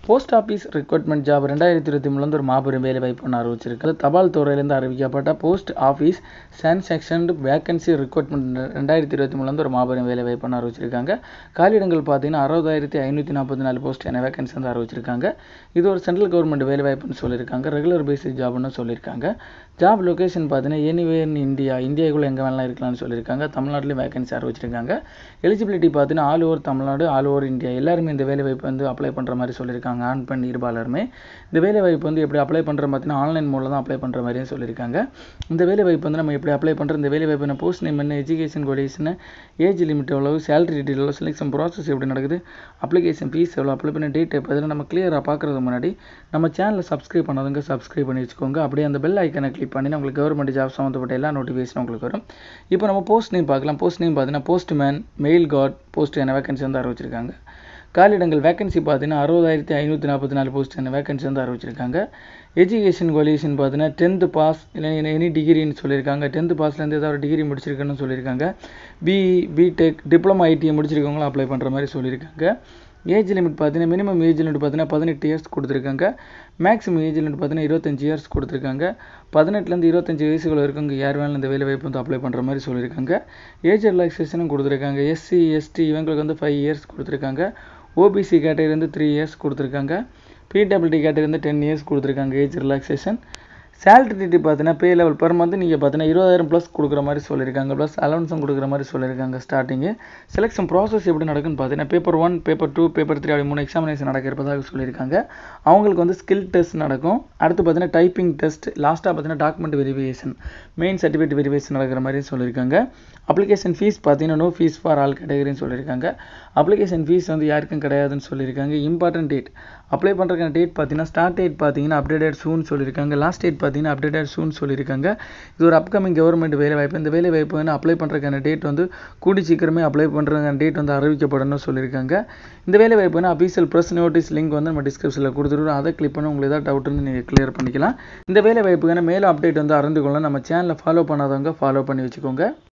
post office recruitment job ரெண்டாயிரத்தி இருபத்தி மூணுலேருந்து ஒரு மாபெரும் வேலை வாய்ப்பு ஒன்று அறிவிச்சிருக்கு தபால் துறையிலேருந்து அறிவிக்கப்பட்ட post office sanction vacancy recruitment ரெண்டாயிரத்தி இருபத்தி மூணுலேருந்து ஒரு மாபெரும் வேலை வாய்ப்பு ஒன்று அறிவிச்சிருக்காங்க காலியிடங்கள் பார்த்தீங்கன்னா அறுபதாயிரத்தி ஐநூற்றி நாற்பத்தி நாலு போஸ்ட் என வேகன்சி வந்து அறிவிச்சிருக்காங்க இது ஒரு சென்ட்ரல் கவர்மெண்ட் வேலை வாய்ப்புன்னு சொல்லியிருக்காங்க ரெகுலர் பேசிஸ் ஜாப்னு சொல்லியிருக்காங்க ஜாப் லொகேஷன் பார்த்தீங்கன்னா எனிவே இன் இந்தியா இந்தியாவுக்குள்ள எங்கே வேணாலும் இருக்கலாம்னு சொல்லியிருக்காங்க தமிழ்நாட்டிலையும் வேகன்சி அறிவிச்சிருக்காங்க எலிஜிபிலிட்டி பார்த்தீங்கன்னா all over Tamil Nadu all over India எல்லாருமே இந்த வேலை வாய்ப்பு வந்து அப்ளை பண்ணுற மாதிரி சொல்லியிருக்காங்க ஆண் பெண் இருபாலருமே இந்த வேலை வாய்ப்பு வந்து எப்படி அப்ளை பண்ணுறோம் பார்த்தீங்கன்னா ஆன்லைன் மூலம் தான் அப்ளை பண்ணுற மாதிரியும் சொல்லியிருக்காங்க இந்த வேலை வாய்ப்பு வந்து நம்ம எப்படி அப்ளை பண்ணுற இந்த வேலை வாய்ப்பு போஸ்ட் நேம் என்ன எஜுகேஷன் குவாலிஃபிகேஷன் ஏஜ் லிமிட் எவ்வளவு சேலரி டீட்டெயில் எவ்வளோ செலெக்ஷன் ப்ராசஸ் எப்படி நடக்குது அப்ளிகேஷன் ஃபீஸ் எவ்வளோ அப்ளை பண்ண டேட் எப்போ இதெல்லாம் நம்ம கிளியராக பார்க்குறதுக்கு முன்னாடி நம்ம சேனலை சப்ஸ்கிரைப் பண்ணாதவங்க சப்ஸ்கிரைப் பண்ணி வச்சுக்கோங்க அப்படியே அந்த பெல் ஐக்கனை கிளிக் பண்ணி உங்களுக்கு கவர்மெண்ட் ஜாப் சம்மந்தப்பட்ட எல்லா நோட்டிஃபிகேஷன் உங்களுக்கு வரும் இப்போ நம்ம போஸ்ட் நேம் பார்க்கலாம் போஸ்ட் நேம் பார்த்தீங்கன்னா போஸ்ட்மேன் மெயில் கார்ட் போஸ்ட் என வேகன்சி வந்து அறிவிச்சிருக்காங்க காலியிடங்கள் வேகன்சி பார்த்தீங்கன்னா அறுபதாயிரத்தி ஐநூற்றி நாற்பத்தி நாலு போஸ்ட் என்ன வேகன்சி வந்து அறிவிச்சிருக்காங்க எஜுகேஷன் குவாலிஃபிகேஷன் பார்த்தீங்கன்னா டென்த்து பாஸ் இல்லை எனி டிகிரின்னு சொல்லியிருக்காங்க டென்த்து பாஸ்லேருந்து ஏதாவது டிகிரி முடிச்சிருக்கணும்னு சொல்லியிருக்காங்க பிஇ பிடெக் டிப்ளமா ஐடிஐ முடிச்சிருக்கவங்களும் அப்ளை பண்ணுற மாதிரி சொல்லியிருக்காங்க ஏஜ் லிமிட் பார்த்தீங்கன்னா மினிமம் ஏஜ் லிமிட் பார்த்தீங்கன்னா பதினெட்டு இயர்ஸ் கொடுத்துருக்காங்க மேக்ஸிமம் ஏஜ் லிமிட் பார்த்தீங்கன்னா இருபத்தஞ்சி இயர்ஸ் கொடுத்துருக்காங்க பதினெட்டுலேருந்து இருபத்தஞ்சி வயசுக்குள்ள இருக்கவங்க யார் வேணாலும் இந்த வேலை வாய்ப்பு வந்து அப்ளை பண்ணுற மாதிரி சொல்லியிருக்காங்க ஏஜ் ரிலாக்ஸேஷனும் கொடுத்துருக்காங்க எஸ்சி எஸ்டி இவங்களுக்கு வந்து ஃபைவ் இயர்ஸ் கொடுத்துருக்காங்க ஓபிசி கேட்டகரி வந்து த்ரீ இயர்ஸ் கொடுத்துருக்காங்க பிடபிள்டி கேட்டகரி வந்து டென் இயர்ஸ் கொடுத்துருக்காங்க ஏஜ் ரிலாக்ஸேஷன் சேலரி டீட்டி பார்த்தீங்கன்னா பே லெவல் பெர் மந்த் நீங்கள் பார்த்தீங்கன்னா இருபதாயிரம் ப்ளஸ் கொடுக்குற மாதிரி சொல்லியிருக்காங்க ப்ளஸ் அலவன்ஸும் கொடுக்குற மாதிரி சொல்லியிருக்காங்க ஸ்டார்டிங்கு செலெக்ஷன் ப்ராசஸ் எப்படி நடக்குன்னு பார்த்தீங்கன்னா paper one paper two paper three அப்படி மூணு எக்ஸாமினேஷன் நடக்க இருப்பதாக சொல்லியிருக்காங்க அவங்களுக்கு வந்து ஸ்கில் டெஸ்ட் நடக்கும் அடுத்து பார்த்தீங்கன்னா டைப்பிங் டெஸ்ட் லாஸ்ட்டாக பார்த்தீங்கன்னா document verification main certificate verification நடக்கிற மாதிரி சொல்லியிருக்காங்க அப்ளிகேஷன் ஃபீஸ் பார்த்தீங்கன்னா நோ ஃபீஸ் ஃபார் ஆல் கேட்டகரின்னு சொல்லியிருக்காங்க அப்ளிகேஷன் ஃபீஸ் வந்து யாருக்கும் கிடையாதுன்னு சொல்லியிருக்காங்க இம்பார்ட்டன்ட் டேட் அப்ளை பண்ணுறதுக்கான டேட் பார்த்தீங்கன்னா ஸ்டார்ட் டேட் பார்த்தீங்கன்னா அப்டேட்டட் சூன் சொல்லியிருக்காங்க லாஸ்ட் டேட் பார்த்தீங்கன்னா அப்டேட்டட் சூன் சொல்லியிருக்காங்க இது ஒரு அப்கமிங் கவர்மெண்ட் வேலை வாய்ப்பு இந்த வேலை வாய்ப்பு வந்து அப்ளை பண்ணுறதுக்கான டேட் வந்து கூடி சீக்கிரமே அப்ளை பண்ணுறதுக்கான டேட் வந்து அறிவிக்கப்படணும்னு சொல்லியிருக்காங்க இந்த வேலை வாய்ப்பு வந்து அஃபீஷியல் ப்ரெஸ் நோட்டீஸ் லிங்க் வந்து நம்ம டிஸ்கிரிப்ஷனில் கொடுத்துருவோம் அதை கிளிக் பண்ணி உங்களுக்கு ஏதாவது டவுட் வந்து நீங்கள் கிளியர் பண்ணிக்கலாம் இந்த வேலை வாய்ப்புக்கான மேலும் அப்டேட் வந்து அறிந்து கொள்ள நம்ம சேனலை ஃபாலோ பண்ணாதவங்க ஃபாலோ பண்ணி வச்சுக்கோங்க